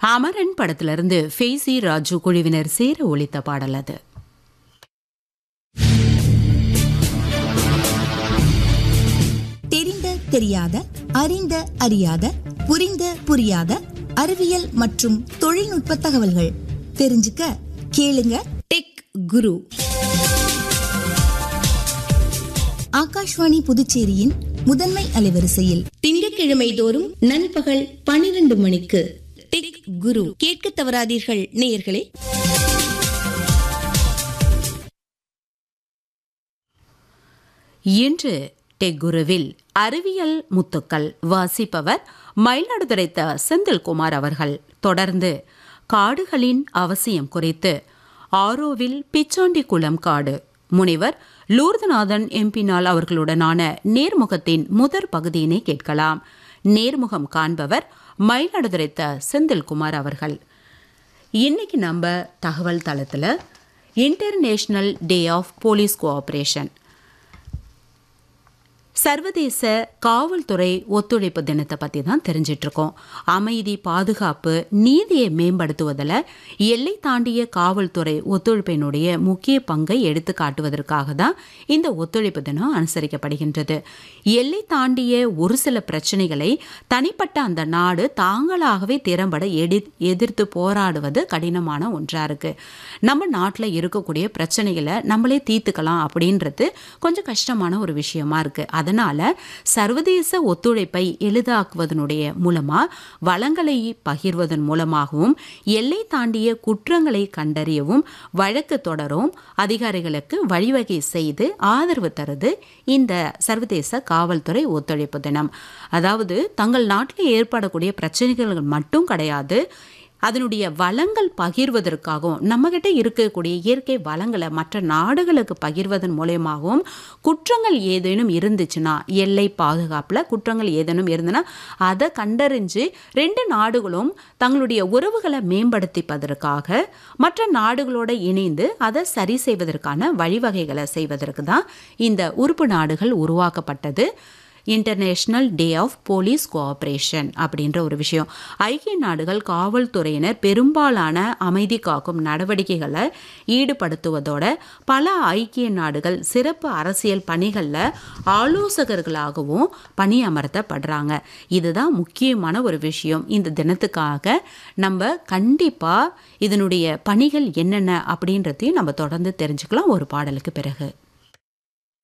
அமரன் படத்திலிருந்து ஃபேசி ராஜு குழுவினர் சேர ஒலித்த பாடல் அது தெரிந்த தெரியாத அறிந்த அறியாத புரிந்த புரியாத அறிவியல் மற்றும் தொழில்நுட்ப தகவல்கள் தெரிஞ்சுக்க கேளுங்க டெக் குரு ஆகாஷ்வாணி புதுச்சேரியின் முதன்மை அலைவரிசையில் திங்கட்கிழமை தோறும் நண்பகல் பனிரெண்டு மணிக்கு டெக் குரு கேட்க தவறாதீர்கள் நேயர்களே இன்று டெக்குருவில் அறிவியல் முத்துக்கள் வாசிப்பவர் மயிலாடுதுறை த செந்தில்குமார் அவர்கள் தொடர்ந்து காடுகளின் அவசியம் குறித்து ஆரோவில் பிச்சாண்டி குளம் காடு முனைவர் லூர்தநாதன் எம்பினால் அவர்களுடனான நேர்முகத்தின் முதற் பகுதியினை கேட்கலாம் நேர்முகம் காண்பவர் மயிலாடுதுறை த செந்தில்குமார் அவர்கள் இன்னைக்கு நம்ம தகவல் தளத்தில் international day of police cooperation சர்வதேச காவல்துறை ஒத்துழைப்பு தினத்தை பற்றி தான் தெரிஞ்சிட்டு இருக்கோம் அமைதி பாதுகாப்பு நீதியை மேம்படுத்துவதில் எல்லை தாண்டிய காவல்துறை ஒத்துழைப்பினுடைய முக்கிய பங்கை எடுத்து காட்டுவதற்காக தான் இந்த ஒத்துழைப்பு தினம் அனுசரிக்கப்படுகின்றது எல்லை தாண்டிய ஒரு சில பிரச்சனைகளை தனிப்பட்ட அந்த நாடு தாங்களாகவே திறம்பட எடி எதிர்த்து போராடுவது கடினமான ஒன்றாக இருக்குது நம்ம நாட்டில் இருக்கக்கூடிய பிரச்சனைகளை நம்மளே தீர்த்துக்கலாம் அப்படின்றது கொஞ்சம் கஷ்டமான ஒரு விஷயமா இருக்குது அதனால சர்வதேச ஒத்துழைப்பை எளிதாக்குவதனுடைய மூலமா வளங்களை பகிர்வதன் மூலமாகவும் எல்லை தாண்டிய குற்றங்களை கண்டறியவும் வழக்கு தொடரும் அதிகாரிகளுக்கு வழிவகை செய்து ஆதரவு தருது இந்த சர்வதேச காவல்துறை ஒத்துழைப்பு தினம் அதாவது தங்கள் நாட்டில் ஏற்படக்கூடிய பிரச்சனைகள் மட்டும் கிடையாது அதனுடைய வளங்கள் பகிர்வதற்காகவும் நம்மகிட்ட இருக்கக்கூடிய இயற்கை வளங்களை மற்ற நாடுகளுக்கு பகிர்வதன் மூலயமாகவும் குற்றங்கள் ஏதேனும் இருந்துச்சுன்னா எல்லை பாதுகாப்பில் குற்றங்கள் ஏதேனும் இருந்ததுன்னா அதை கண்டறிஞ்சு ரெண்டு நாடுகளும் தங்களுடைய உறவுகளை மேம்படுத்திப்பதற்காக மற்ற நாடுகளோட இணைந்து அதை சரி செய்வதற்கான வழிவகைகளை செய்வதற்கு தான் இந்த உறுப்பு நாடுகள் உருவாக்கப்பட்டது international day of police cooperation அப்படின்ற ஒரு விஷயம் ஐக்கிய நாடுகள் காவல்துறையினர் பெரும்பாலான அமைதி காக்கும் நடவடிக்கைகளை ஈடுபடுத்துவதோட பல ஐக்கிய நாடுகள் சிறப்பு அரசியல் பணிகளில் ஆலோசகர்களாகவும் பணியமர்த்தப்படுறாங்க இதுதான் முக்கியமான ஒரு விஷயம் இந்த தினத்துக்காக நம்ம கண்டிப்பாக இதனுடைய பணிகள் என்னென்ன அப்படின்றதையும் நம்ம தொடர்ந்து தெரிஞ்சுக்கலாம் ஒரு பாடலுக்கு பிறகு